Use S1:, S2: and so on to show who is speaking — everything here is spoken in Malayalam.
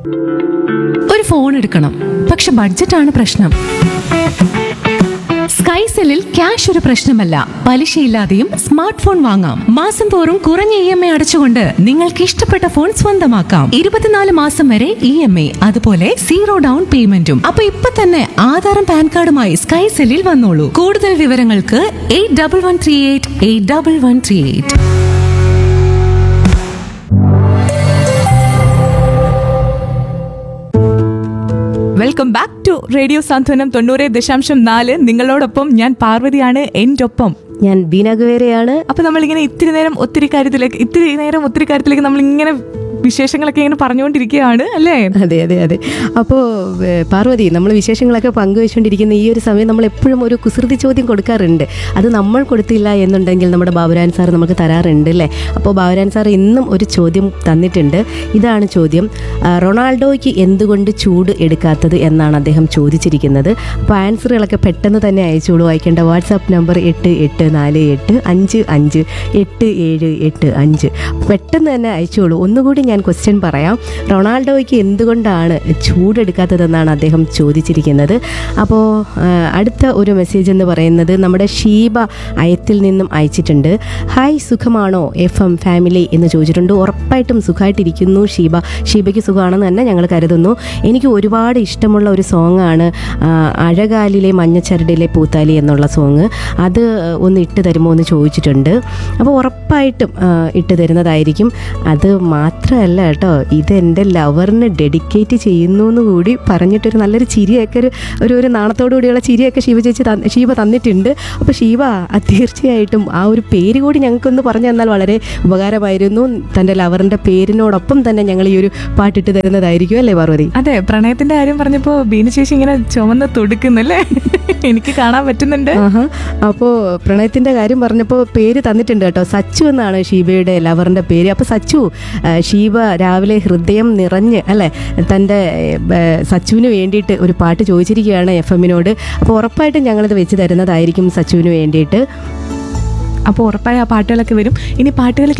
S1: ഒരു ഫോൺ എടുക്കണം പക്ഷെ ബഡ്ജറ്റാണ് പ്രശ്നം സ്കൈസെല്ലിൽ ക്യാഷ് ഒരു പ്രശ്നമല്ല പലിശയില്ലാതെയും സ്മാർട്ട് ഫോൺ വാങ്ങാം മാസം തോറും കുറഞ്ഞ ഇ എം ഐ അടച്ചുകൊണ്ട് നിങ്ങൾക്ക് ഇഷ്ടപ്പെട്ട ഫോൺ സ്വന്തമാക്കാം ഇരുപത്തിനാല് മാസം വരെ ഇ എം ഐ അതുപോലെ സീറോ ഡൗൺ പേയ്മെന്റും അപ്പൊ ഇപ്പൊ തന്നെ ആധാറും പാൻ കാർഡുമായി സ്കൈസെല്ലിൽ വന്നോളൂ കൂടുതൽ വിവരങ്ങൾക്ക് eight double one three eight eight double one three eight
S2: welcome back to radio Santhwanam തൊണ്ണൂറ് ദശാംശം നാല് നിങ്ങളോടൊപ്പം ഞാൻ പാർവതിയാണ് എൻ്റെ ഒപ്പം
S3: ഞാൻ ബീന ഗുവേരയാണ്
S2: അപ്പൊ നമ്മളിങ്ങനെ ഇത്തിരി നേരം ഒത്തിരി കാര്യത്തിലേക്ക് ഇത്തിരി നേരം ഒത്തിരി കാര്യത്തിലേക്ക് നമ്മൾ ഇങ്ങനെ വിശേഷങ്ങളൊക്കെ ഇങ്ങനെ പറഞ്ഞുകൊണ്ടിരിക്കുകയാണ് അല്ലേ
S3: അതെ അതെ അതെ അപ്പോൾ പാർവതി നമ്മൾ വിശേഷങ്ങളൊക്കെ പങ്കുവെച്ചുകൊണ്ടിരിക്കുന്ന ഈ ഒരു സമയം നമ്മൾ എപ്പോഴും ഒരു കുസൃതി ചോദ്യം കൊടുക്കാറുണ്ട് അത് നമ്മൾ കൊടുത്തില്ല എന്നുണ്ടെങ്കിൽ നമ്മുടെ ബാബുരാൻ സാർ നമുക്ക് തരാറുണ്ട് അല്ലേ അപ്പോൾ ബാബുരാൻ സാർ ഇന്നും ഒരു ചോദ്യം തന്നിട്ടുണ്ട് ഇതാണ് ചോദ്യം ആ, റൊണാൾഡോയ്ക്ക് എന്തുകൊണ്ട് ചൂട് എടുക്കാത്തത് എന്നാണ് അദ്ദേഹം ചോദിച്ചിരിക്കുന്നത് അപ്പോൾ ആൻസറുകളൊക്കെ പെട്ടെന്ന് തന്നെ അയച്ചോളൂ അയക്കേണ്ട വാട്സാപ്പ് നമ്പർ എട്ട് എട്ട് നാല് എട്ട് അഞ്ച് അഞ്ച് എട്ട് ഏഴ് എട്ട് അഞ്ച് പെട്ടെന്ന് തന്നെ അയച്ചോളൂ ഒന്നുകൂടി ഞാൻ ക്വസ്റ്റ്യൻ പറയാം റൊണാൾഡോയ്ക്ക് എന്തുകൊണ്ടാണ് ചൂടെടുക്കാത്തതെന്നാണ് അദ്ദേഹം ചോദിച്ചിരിക്കുന്നത് അപ്പോൾ ആ, അടുത്ത ഒരു മെസ്സേജ് എന്ന് പറയുന്നത് നമ്മുടെ ഷീബ അയത്തിൽ നിന്നും അയച്ചിട്ടുണ്ട് ഹായ് സുഖമാണോ എഫ് എം ഫാമിലി എന്ന് ചോദിച്ചിട്ടുണ്ട് ഉറപ്പായിട്ടും സുഖമായിട്ടിരിക്കുന്നു ഷീബ ഷീബയ്ക്ക് സുഖമാണെന്ന് തന്നെ ഞങ്ങൾ കരുതുന്നു എനിക്ക് ഒരുപാട് ഇഷ്ടമുള്ള ഒരു സോങ്ങാണ് അഴകാലിലെ മഞ്ഞച്ചരടിലെ പൂത്താലി എന്നുള്ള സോങ് അത് ഒന്ന് ഇട്ട് തരുമോ എന്ന് ചോദിച്ചിട്ടുണ്ട് അപ്പോൾ ഉറപ്പായിട്ടും ആ, ഇട്ട് തരുന്നതായിരിക്കും അത് മാത്രമല്ല കേട്ടോ ഇത് എൻ്റെ ലവറിന് ഡെഡിക്കേറ്റ് ചെയ്യുന്നു എന്ന് കൂടി പറഞ്ഞിട്ടൊരു നല്ലൊരു ചിരിയൊക്കെ ഒരു ഒരു ഒരു നാണത്തോടു കൂടിയുള്ള ചിരിയൊക്കെ ശിവ ചേച്ചി തന്ന- ശിവ തന്നിട്ടുണ്ട് അപ്പോൾ ശിവ ആ, തീർച്ചയായിട്ടും ആ ഒരു പേര് കൂടി ഞങ്ങൾക്കൊന്ന് പറഞ്ഞു തന്നാൽ വളരെ ഉപകാരമായിരുന്നു തൻ്റെ ലവറിൻ്റെ പേരിനോടൊപ്പം തന്നെ ഞങ്ങൾ ഈ ഒരു പാട്ടിട്ട് തരുന്നതായിരിക്കും അല്ലേ പാർവതി
S2: അതെ പ്രണയത്തിന്റെ കാര്യം പറഞ്ഞപ്പോ ബീന ചേച്ചി ഇങ്ങനെ ചുമന്ന് തുടുക്കുന്നല്ലേ എനിക്ക് കാണാൻ പറ്റുന്നുണ്ട്
S3: ആഹാ അപ്പോൾ പ്രണയത്തിൻ്റെ കാര്യം പറഞ്ഞപ്പോൾ പേര് തന്നിട്ടുണ്ട് കേട്ടോ സച്ചു എന്നാണ് ഷീബയുടെ ലവറിൻ്റെ പേര് അപ്പോൾ സച്ചു ആ, ഷീബ രാവിലെ ഹൃദയം നിറഞ്ഞ് അല്ലേ തൻ്റെ ഏ, സച്ചുവിന് വേണ്ടിയിട്ട് ഒരു പാട്ട് ചോദിച്ചിരിക്കുകയാണ് എഫ് എമ്മിനോട് അപ്പോൾ ഉറപ്പായിട്ടും ഞങ്ങളിത് വെച്ച് തരുന്നതായിരിക്കും സച്ചുവിന് വേണ്ടിയിട്ട്
S2: അപ്പോൾ ഉറപ്പായ ആ പാട്ടുകളൊക്കെ വരും ഇനി പാട്ടുകൾ